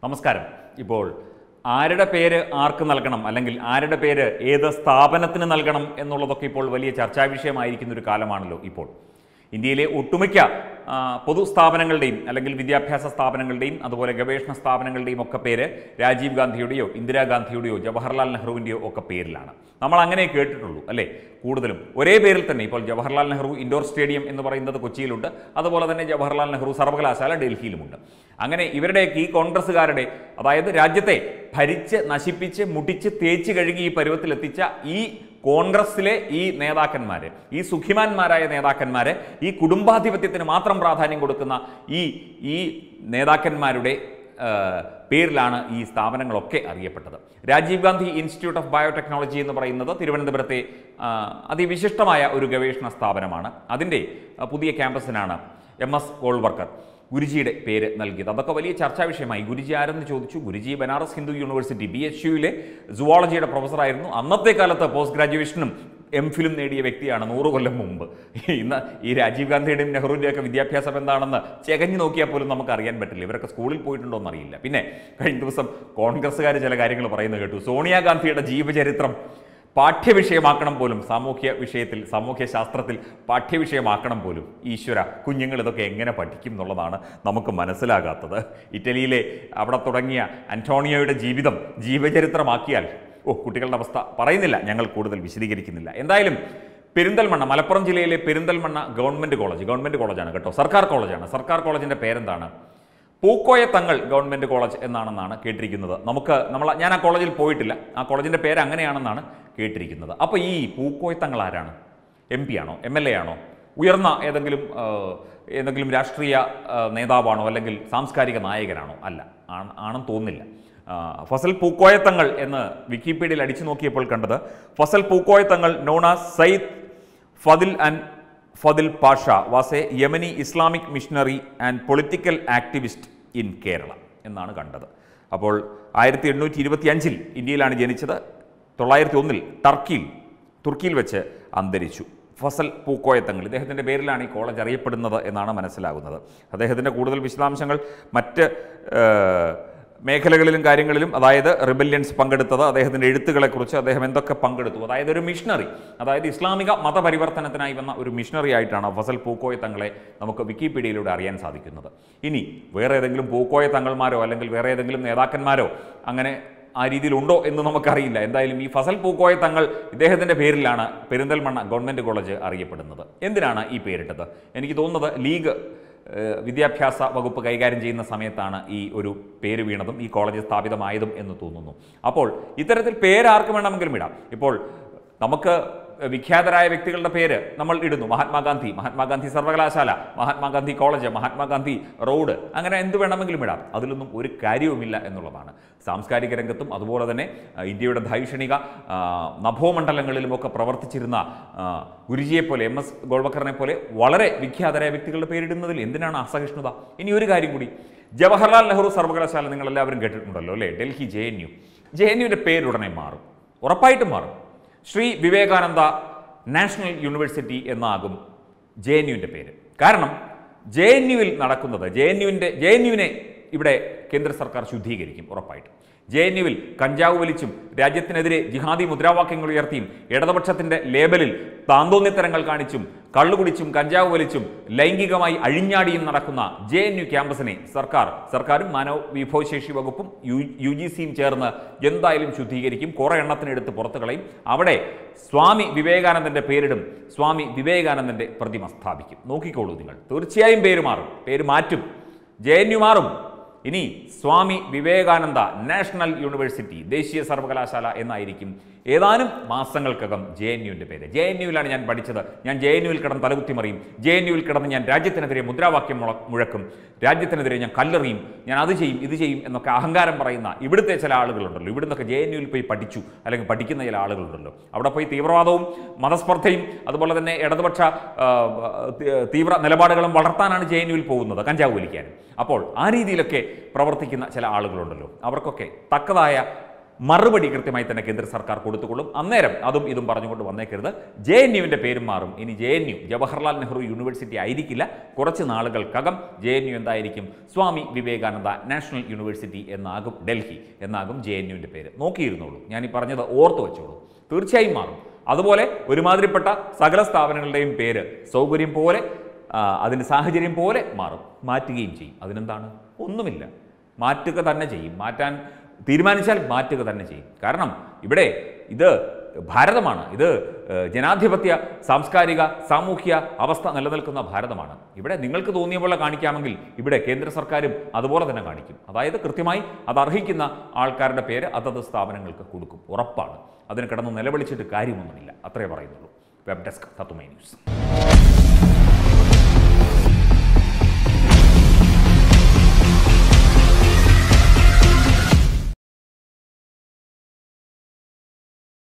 നമസ്കാരം ഇപ്പോൾ ആരുടെ പേര് ആർക്ക് നൽകണം അല്ലെങ്കിൽ ആരുടെ പേര് ഏത് സ്ഥാപനത്തിന് നൽകണം എന്നുള്ളതൊക്കെ ഇപ്പോൾ വലിയ ചർച്ചാ വിഷയമായിരിക്കുന്ന ഒരു കാലമാണല്ലോ ഇപ്പോൾ ഇന്ത്യയിലെ ഒട്ടുമിക്ക ആ, പൊതുസ്ഥാപനങ്ങളുടെയും അല്ലെങ്കിൽ വിദ്യാഭ്യാസ സ്ഥാപനങ്ങളുടെയും അതുപോലെ ഗവേഷണ സ്ഥാപനങ്ങളുടെയും ഒക്കെ പേര് രാജീവ് ഗാന്ധിയുടെയോ ഇന്ദിരാഗാന്ധിയുടെയോ ജവഹർലാൽ നെഹ്റുവിൻ്റെയോ ഒക്കെ പേരിലാണ് നമ്മൾ അങ്ങനെ കേട്ടിട്ടുള്ളൂ അല്ലേ കൂടുതലും ഒരേ പേരിൽ തന്നെ ഇപ്പോൾ ജവഹർലാൽ നെഹ്റു ഇൻഡോർ സ്റ്റേഡിയം എന്ന് പറയുന്നത് കൊച്ചിയിലുണ്ട് അതുപോലെ തന്നെ ജവഹർലാൽ നെഹ്റു സർവകലാശാല ഡൽഹിയിലുമുണ്ട് അങ്ങനെ ഇവരുടെയൊക്കെ ഈ കോൺഗ്രസ്സുകാരുടെ അതായത് രാജ്യത്തെ ഭരിച്ച് നശിപ്പിച്ച് മുടിച്ച് തേച്ച് കഴുകി ഈ പരുവത്തിലെത്തിച്ച ഈ കോൺഗ്രസ്സിലെ ഈ നേതാക്കന്മാർ ഈ സുഖിമാന്മാരായ നേതാക്കന്മാർ ഈ കുടുംബാധിപത്യത്തിന് മാത്രം പ്രാധാന്യം കൊടുക്കുന്ന ഈ ഈ നേതാക്കന്മാരുടെ ആ, പേരിലാണ് ഈ സ്ഥാപനങ്ങളൊക്കെ അറിയപ്പെട്ടത് Rajiv Gandhi institute of biotechnology എന്ന് പറയുന്നത് തിരുവനന്തപുരത്തെ ആ, അതിവിശിഷ്ടമായ ഒരു ഗവേഷണ സ്ഥാപനമാണ് അതിൻ്റെ ആ, പുതിയ ക്യാമ്പസിനാണ് എം എസ് ഗോൾവർക്കർ ഗുരുജിയുടെ പേര് നൽകിയത് അതൊക്കെ വലിയ ചർച്ചാ വിഷയമായി ഗുരുജി ആരെന്ന് ചോദിച്ചു Guruji Banaras Hindu university B H യുയിലെ സുവോളജിയുടെ പ്രൊഫസറായിരുന്നു അന്നത്തെ കാലത്ത് പോസ്റ്റ് ഗ്രാജുവേഷനും എം ഫിലും നേടിയ വ്യക്തിയാണ് നൂറ് കൊല്ലം മുമ്പ് ഇന്ന് ഈ രാജീവ് ഗാന്ധിയുടെയും നെഹ്റുവിൻ്റെയൊക്കെ വിദ്യാഭ്യാസം എന്താണെന്ന് ചെകഞ്ഞു നോക്കിയാൽ പോലും നമുക്ക് അറിയാൻ പറ്റില്ല ഇവരൊക്കെ സ്കൂളിൽ പോയിട്ടുണ്ടോ എന്നറിയില്ല പിന്നെ കഴിഞ്ഞ ദിവസം കോൺഗ്രസ്സുകാർ ചില കാര്യങ്ങൾ പറയുന്നത് കേട്ടു സോണിയാഗാന്ധിയുടെ ജീവചരിത്രം പാഠ്യവിഷയമാക്കണം പോലും സാമൂഹ്യ വിഷയത്തിൽ സാമൂഹ്യ ശാസ്ത്രത്തിൽ പാഠ്യവിഷയമാക്കണം പോലും ഈശ്വര കുഞ്ഞുങ്ങൾ ഇതൊക്കെ എങ്ങനെ പഠിക്കും എന്നുള്ളതാണ് നമുക്ക് മനസ്സിലാകാത്തത് ഇറ്റലിയിലെ അവിടെ തുടങ്ങിയ അന്റോണിയോയുടെ ജീവിതം ജീവചരിത്രമാക്കിയാൽ ഓ കുട്ടികളുടെ അവസ്ഥ പറയുന്നില്ല ഞങ്ങൾ കൂടുതൽ വിശദീകരിക്കുന്നില്ല എന്തായാലും പെരിന്തൽമണ്ണ മലപ്പുറം ജില്ലയിലെ പെരിന്തൽമണ്ണ ഗവൺമെൻറ് കോളേജ് ഗവൺമെൻറ് കോളേജാണ് കേട്ടോ സർക്കാർ കോളേജാണ് സർക്കാർ കോളേജിൻ്റെ പേരെന്താണ് പൂക്കോയ തങ്ങൾ ഗവൺമെൻറ് കോളേജ് എന്നാണെന്നാണ് കേട്ടിരിക്കുന്നത് നമുക്ക് നമ്മൾ ഞാൻ ആ കോളേജിൽ പോയിട്ടില്ല ആ കോളേജിൻ്റെ പേര് അങ്ങനെയാണെന്നാണ് കേട്ടിരിക്കുന്നത് അപ്പോൾ ഈ പൂക്കോയ തങ്ങൾ ആരാണ് എം പി ആണോ എം എൽ എ ആണോ ഉയർന്ന ഏതെങ്കിലും ആ, ഏതെങ്കിലും രാഷ്ട്രീയ ആ, നേതാവാണോ അല്ലെങ്കിൽ സാംസ്കാരിക നായകനാണോ അല്ല ആണ്- ആണെന്ന് തോന്നുന്നില്ല ആ, ഫസൽ പൂക്കോയത്തങ്ങൾ എന്ന് വിക്കിപീഡിയയിൽ അടിച്ചു നോക്കിയപ്പോൾ കണ്ടത് Fazal Pookoyathangal known as Sayyid Fadl and Fadl Pasha was a Yemeni Islamic missionary and political activist in Kerala എന്നാണ് കണ്ടത് അപ്പോൾ ആയിരത്തി എണ്ണൂറ്റി ഇരുപത്തി അഞ്ചിൽ ഇന്ത്യയിലാണ് ജനിച്ചത് തൊള്ളായിരത്തി ഒന്നിൽ ടർക്കിയിൽ തുർക്കിയിൽ വെച്ച് അന്തരിച്ചു ഫസൽ പൂക്കോയത്തങ്ങൾ ഇദ്ദേഹത്തിൻ്റെ പേരിലാണ് ഈ കോളേജ് അറിയപ്പെടുന്നത് എന്നാണ് മനസ്സിലാകുന്നത് അദ്ദേഹത്തിൻ്റെ കൂടുതൽ വിശദാംശങ്ങൾ മറ്റ് ഏഹ്, മേഖലകളിലും കാര്യങ്ങളിലും അതായത് റിബല്യൻസ് പങ്കെടുത്തത് അദ്ദേഹത്തിൻ്റെ എഴുത്തുകളെക്കുറിച്ച് അദ്ദേഹം എന്തൊക്കെ പങ്കെടുത്തു അതായത് ഒരു മിഷണറി അതായത് ഇസ്ലാമിക മതപരിവർത്തനത്തിനായി വന്ന ഒരു മിഷണറി ആയിട്ടാണ് ഫസൽ പൂക്കോയ തങ്ങളെ നമുക്ക് വിക്കിപീഡിയയിലൂടെ അറിയാൻ സാധിക്കുന്നത് ഇനി വേറെ ഏതെങ്കിലും പൂക്കോയ തങ്ങൾമാരോ അല്ലെങ്കിൽ വേറെ ഏതെങ്കിലും നേതാക്കന്മാരോ അങ്ങനെ ആ രീതിയിലുണ്ടോ എന്ന് നമുക്കറിയില്ല എന്തായാലും ഈ ഫസൽ പൂക്കോയ തങ്ങൾ ഇദ്ദേഹത്തിൻ്റെ പേരിലാണ് പെരിന്തൽമണ്ണ ഗവൺമെൻറ് കോളേജ് അറിയപ്പെടുന്നത് എന്തിനാണ് ഈ പേരിട്ടത് എനിക്ക് തോന്നുന്നത് ലീഗ് ഏഹ് വിദ്യാഭ്യാസ വകുപ്പ് കൈകാര്യം ചെയ്യുന്ന സമയത്താണ് ഈ ഒരു പേര് വീണതും ഈ കോളേജ് സ്ഥാപിതമായതും എന്ന് തോന്നുന്നു അപ്പോൾ ഇത്തരത്തിൽ പേര് ആർക്ക് വേണമെങ്കിലും ഇടാം ഇപ്പോൾ നമുക്ക് വിഖ്യാതരായ വ്യക്തികളുടെ പേര് നമ്മൾ ഇടുന്നു മഹാത്മാഗാന്ധി മഹാത്മാഗാന്ധി സർവകലാശാല മഹാത്മാഗാന്ധി കോളേജ് മഹാത്മാഗാന്ധി റോഡ് അങ്ങനെ എന്ത് വേണമെങ്കിലും ഇടാം അതിലൊന്നും ഒരു കാര്യവുമില്ല എന്നുള്ളതാണ് സാംസ്കാരിക രംഗത്തും അതുപോലെ തന്നെ ആ, ഇന്ത്യയുടെ ധൈഷണിക ആ, നഭോമണ്ഡലങ്ങളിലുമൊക്കെ പ്രവർത്തിച്ചിരുന്ന ആ, ഗുരുജിയെപ്പോലെ എം എസ് ഗോൾവക്കറിനെ പോലെ വളരെ വിഖ്യാതരായ വ്യക്തികളുടെ പേരിടുന്നതിൽ എന്തിനാണ് അസഹിഷ്ണുത ഇനി ഒരു കാര്യം കൂടി ജവഹർലാൽ നെഹ്റു സർവകലാശാല നിങ്ങൾ എല്ലാവരും കേട്ടിട്ടുണ്ടല്ലോ അല്ലേ Delhi J N U J N യുവിൻ്റെ പേരുടനെ മാറും ഉറപ്പായിട്ടും മാറും ശ്രീ വിവേകാനന്ദ നാഷണൽ യൂണിവേഴ്സിറ്റി എന്നാകും ജെ എൻ യുവിൻ്റെ പേര് കാരണം ജെ എൻ യുവിൽ നടക്കുന്നത് ജെ എൻ യുവിൻ്റെ ജെ എൻ യുവിനെ ഇവിടെ കേന്ദ്ര സർക്കാർ ശുദ്ധീകരിക്കും ഉറപ്പായിട്ടും ജെ എൻ യുവിൽ കഞ്ചാവ് വലിച്ചും രാജ്യത്തിനെതിരെ ജിഹാദി മുദ്രാവാക്യങ്ങൾ ഉയർത്തിയും ഇടതുപക്ഷത്തിന്റെ ലേബലിൽ താന്തോന്നിത്തരങ്ങൾ കാണിച്ചും കള്ളുകുടിച്ചും കഞ്ചാവ് വലിച്ചും ലൈംഗികമായി അഴിഞ്ഞാടിയും നടക്കുന്ന ജെ എൻ യു ക്യാമ്പസിനെ സർക്കാർ സർക്കാരും മാനവ വിഭവശേഷി വകുപ്പും യു യു ജി സിയും ചേർന്ന് എന്തായാലും ശുദ്ധീകരിക്കും കുറേ എണ്ണത്തിനെടുത്ത് പുറത്തു കളയും അവിടെ സ്വാമി വിവേകാനന്ദന്റെ പേരിടും സ്വാമി വിവേകാനന്ദന്റെ പ്രതിമ സ്ഥാപിക്കും നോക്കിക്കോളൂ നിങ്ങൾ തീർച്ചയായും പേര് മാറും പേര് മാറ്റും ജെ എൻ യു മാറും ഇനി സ്വാമി വിവേകാനന്ദ നാഷണൽ യൂണിവേഴ്സിറ്റി ദേശീയ സർവകലാശാല എന്നായിരിക്കും ഏതാനും മാസങ്ങൾക്കകം ജെ എൻ യുവിൻ്റെ പേര് ജെ എൻ യുവിലാണ് ഞാൻ പഠിച്ചത് ഞാൻ ജെ എൻ യുവിൽ കിടന്ന് തലകുത്തി മറിയും ജെ എൻ യുവിൽ കിടന്ന് ഞാൻ രാജ്യത്തിനെതിരെ മുദ്രാവാക്യം മുള മുഴക്കും രാജ്യത്തിനെതിരെ ഞാൻ കല്ലെറിയും ഞാൻ അത് ചെയ്യും ഇത് ചെയ്യും എന്നൊക്കെ അഹങ്കാരം പറയുന്ന ഇവിടുത്തെ ചില ആളുകളുണ്ടല്ലോ ഇവിടുന്നൊക്കെ ജെ എൻ യുവിൽ പോയി പഠിച്ചു അല്ലെങ്കിൽ പഠിക്കുന്ന ചില ആളുകളുണ്ടല്ലോ അവിടെ പോയി തീവ്രവാദവും മതസ്പർദ്ധയും അതുപോലെ തന്നെ ഇടതുപക്ഷ ആ, തി- തീവ്ര നിലപാടുകളും വളർത്താനാണ് ജെ എൻ യുവിൽ പോകുന്നത് കഞ്ചാവ് വലിക്കാൻ അപ്പോൾ ആ രീതിയിലൊക്കെ പ്രവർത്തിക്കുന്ന ചില ആളുകളുണ്ടല്ലോ അവർക്കൊക്കെ തക്കതായ മറുപടി കൃത്യമായി തന്നെ കേന്ദ്ര സർക്കാർ കൊടുത്തുകൊള്ളും അന്നേരം അതും ഇതും പറഞ്ഞുകൊണ്ട് വന്നേക്കരുത് ജെ എൻ യുവിൻ്റെ പേരും മാറും ഇനി J N U Jawaharlal Nehru university ആയിരിക്കില്ല കുറച്ച് നാളുകൾക്കകം ജെ എൻ യു എന്തായിരിക്കും സ്വാമി വിവേകാനന്ദ നാഷണൽ യൂണിവേഴ്സിറ്റി എന്നാകും ഡൽഹി എന്നാകും ജെ എൻ യുവിൻ്റെ പേര് നോക്കിയിരുന്നോളൂ ഞാൻ ഈ പറഞ്ഞത് ഓർത്ത് വെച്ചോളൂ തീർച്ചയായും മാറും അതുപോലെ ഒരുമാതിരിപ്പെട്ട സകല സ്ഥാപനങ്ങളുടെയും പേര് സൗകര്യം പോലെ ആ, അതിൻ്റെ സാഹചര്യം പോലെ മാറും മാറ്റുകയും ചെയ്യും അതിനെന്താണ് ഒന്നുമില്ല മാറ്റുക തന്നെ ചെയ്യും മാറ്റാൻ തീരുമാനിച്ചാൽ മാറ്റുക തന്നെ ചെയ്യും കാരണം ഇവിടെ ഇത് ഭാരതമാണ് ഇത് ഏഹ്, ജനാധിപത്യ സാംസ്കാരിക സാമൂഹ്യ അവസ്ഥ നിലനിൽക്കുന്ന ഭാരതമാണ് ഇവിടെ നിങ്ങൾക്ക് തോന്നിയ പോലെ കാണിക്കാമെങ്കിൽ ഇവിടെ കേന്ദ്ര സർക്കാരും അതുപോലെ തന്നെ കാണിക്കും അതായത് കൃത്യമായി അത് അർഹിക്കുന്ന ആൾക്കാരുടെ പേര് അതത് സ്ഥാപനങ്ങൾക്ക് കൊടുക്കും ഉറപ്പാണ് അതിന് കിടന്ന് നിലവിളിച്ചിട്ട് കാര്യമൊന്നുമില്ല അത്രേ പറയുന്നുള്ളൂ വെബ് ഡെസ്ക് തത്തുമൈ ന്യൂസ്